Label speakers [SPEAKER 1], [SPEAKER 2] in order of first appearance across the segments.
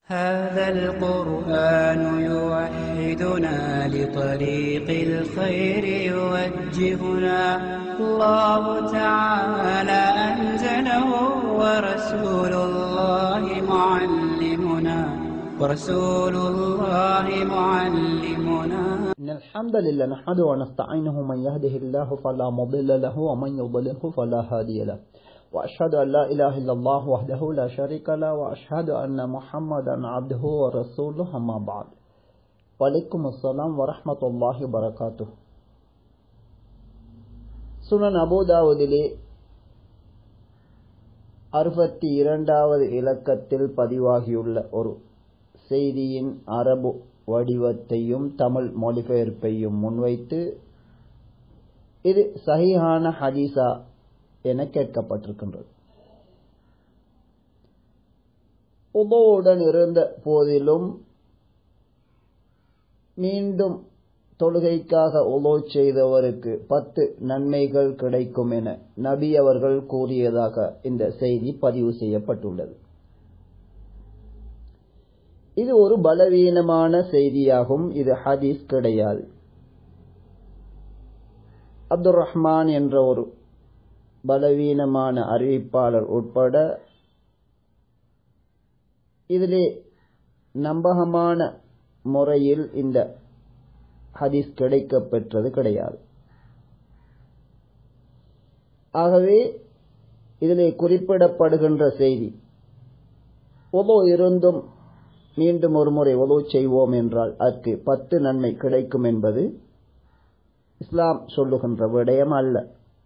[SPEAKER 1] هذا القرآن يوحدنا لطريق الخير يوجهنا الله تعالى أنزله ورسول الله معلمنا ورسول الله معلمنا
[SPEAKER 2] إن الحمد لله نحمده ونستعينه من يهده الله فلا مضل له ومن يضلله فلا هادي له وأشهد أن لا إله إلا الله وحده لا شريك له وأشهد أن محمدا عبده ورسوله أما بعد وعليكم السلام ورحمة الله وبركاته சுனன் அபுதாவுதிலே அறுபத்தி இரண்டாவது இலக்கத்தில் பதிவாகியுள்ள ஒரு செய்தியின் அரபு வடிவத்தையும் தமிழ் மொழிபெயர்ப்பையும் முன்வைத்து இது சஹிஹான ஹதீஸா என கேட்கப்பட்டிருக்கின்றது உபவுடன் இருந்த போதிலும் மீண்டும் தொழுகைக்காக உலோ செய்தவருக்கு பத்து நன்மைகள் கிடைக்கும் என நபி அவர்கள் கூறியதாக இந்த செய்தி பதிவு செய்யப்பட்டுள்ளது இது ஒரு பலவீனமான செய்தியாகும் இது ஹதீஸ் கிடையாது அப்துல் ரஹ்மான் என்ற ஒரு பலவீனமான அறிவிப்பாளர் உட்பட இதிலே நம்பகமான முறையில் இந்த ஹதீஸ் கிடைக்கப் பெற்றது கிடையாது ஆகவே இதிலே குறிப்பிடப்படுகின்ற செய்தி ஒலோ இருந்தும் மீண்டும் ஒரு முறை ஒலோ செய்வோம் என்றால் அதற்கு பத்து நன்மை கிடைக்கும் என்பது இஸ்லாம் சொல்லுகின்ற விடயம் அல்ல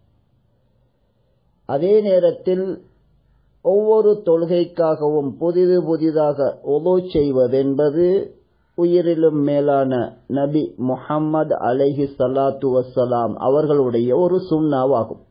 [SPEAKER 2] அதே நேரத்தில் ஒவ்வொரு தொழுகைக்காகவும் புதிது புதிதாக ஒலோ செய்வதென்பது உயிரிலும் மேலான நபி முஹம்மது அலைஹி சலாத்து வசலாம் அவர்களுடைய ஒரு சுண்ணாவாகும்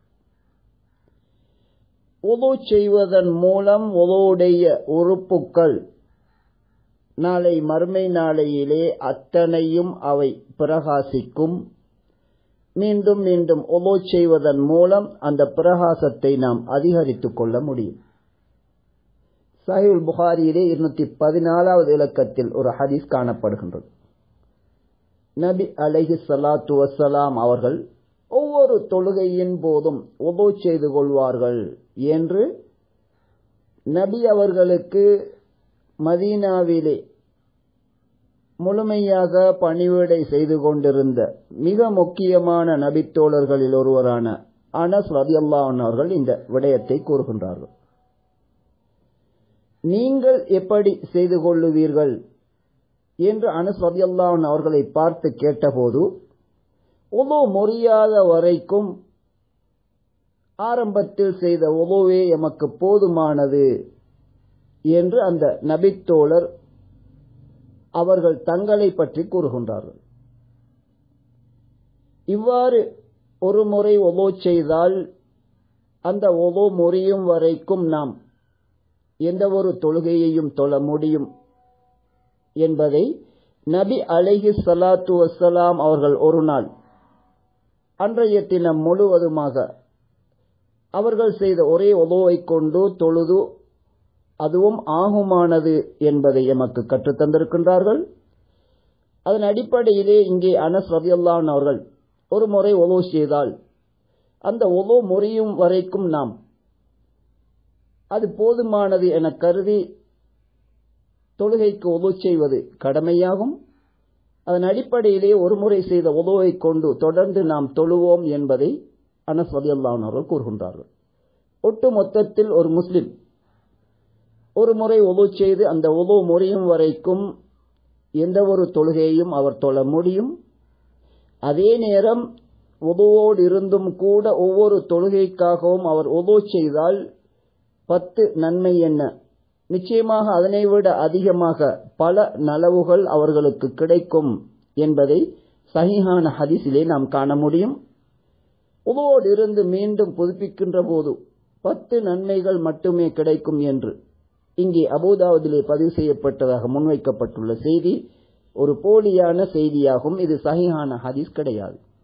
[SPEAKER 2] ஒலோ செய்வதன் மூலம் ஒலோடைய உறுப்புக்கள் நாளை மறுமை நாளையிலே அத்தனையும் அவை பிரகாசிக்கும் மீண்டும் மீண்டும் ஒலோ செய்வதன் மூலம் அந்த பிரகாசத்தை நாம் அதிகரித்துக் கொள்ள முடியும் சஹில் புகாரியிலே இருநூத்தி பதினாலாவது இலக்கத்தில் ஒரு ஹதீஸ் காணப்படுகின்றது நபி அலஹி சலாத்து வசலாம் அவர்கள் ஒவ்வொரு தொழுகையின் போதும் ஒலோ செய்து கொள்வார்கள் என்று நபி அவர்களுக்கு மதீனாவிலே முழுமையாக பணிவிடை செய்து கொண்டிருந்த மிக முக்கியமான நபித்தோழர்களில் ஒருவரான அனஸ் ரதியல்லான் அவர்கள் இந்த விடயத்தை கூறுகின்றார்கள் நீங்கள் எப்படி செய்து கொள்ளுவீர்கள் என்று அனஸ் ரதியல்லான் அவர்களை பார்த்து கேட்டபோது உலோ முறியாத வரைக்கும் ஆரம்பத்தில் செய்த உலோவே எமக்கு போதுமானது என்று அந்த நபித்தோழர் அவர்கள் தங்களை பற்றி கூறுகின்றார்கள் இவ்வாறு ஒரு முறை ஒலோ செய்தால் அந்த ஒலோ முறியும் வரைக்கும் நாம் எந்த ஒரு தொழுகையையும் தொழ முடியும் என்பதை நபி அலைஹி சலாத்து வசலாம் அவர்கள் ஒரு நாள் அன்றைய தினம் முழுவதுமாக அவர்கள் செய்த ஒரே ஒலோவை கொண்டு தொழுது அதுவும் ஆகுமானது என்பதை எமக்கு கற்றுத்தந்திருக்கின்றார்கள் அதன் அடிப்படையிலே இங்கே அனஸ் ரதியல்லான் அவர்கள் ஒரு முறை ஒலோ செய்தால் அந்த ஒலோ முறியும் வரைக்கும் நாம் அது போதுமானது என கருதி தொழுகைக்கு ஒலோ செய்வது கடமையாகும் அதன் அடிப்படையிலே ஒரு முறை செய்த உதவை கொண்டு தொடர்ந்து நாம் தொழுவோம் என்பதை அனஸ் ரதியல்லான் அவர்கள் கூறுகின்றார்கள் ஒட்டு மொத்தத்தில் ஒரு முஸ்லிம் ஒரு முறை ஒலு செய்து அந்த ஒலு முறையும் வரைக்கும் எந்த ஒரு தொழுகையையும் அவர் தொழ முடியும் அதே நேரம் உதவோடு இருந்தும் கூட ஒவ்வொரு தொழுகைக்காகவும் அவர் ஒலு செய்தால் பத்து நன்மை என்ன நிச்சயமாக அதனை விட அதிகமாக பல நலவுகள் அவர்களுக்கு கிடைக்கும் என்பதை சகிஹான ஹதிஸிலே நாம் காண முடியும் உதவோடு இருந்து மீண்டும் புதுப்பிக்கின்ற போது பத்து நன்மைகள் மட்டுமே கிடைக்கும் என்று இங்கே அபுதாவதிலே பதிவு செய்யப்பட்டதாக முன்வைக்கப்பட்டுள்ள செய்தி ஒரு போலியான செய்தியாகும் இது சஹிஹான ஹதீஸ் கிடையாது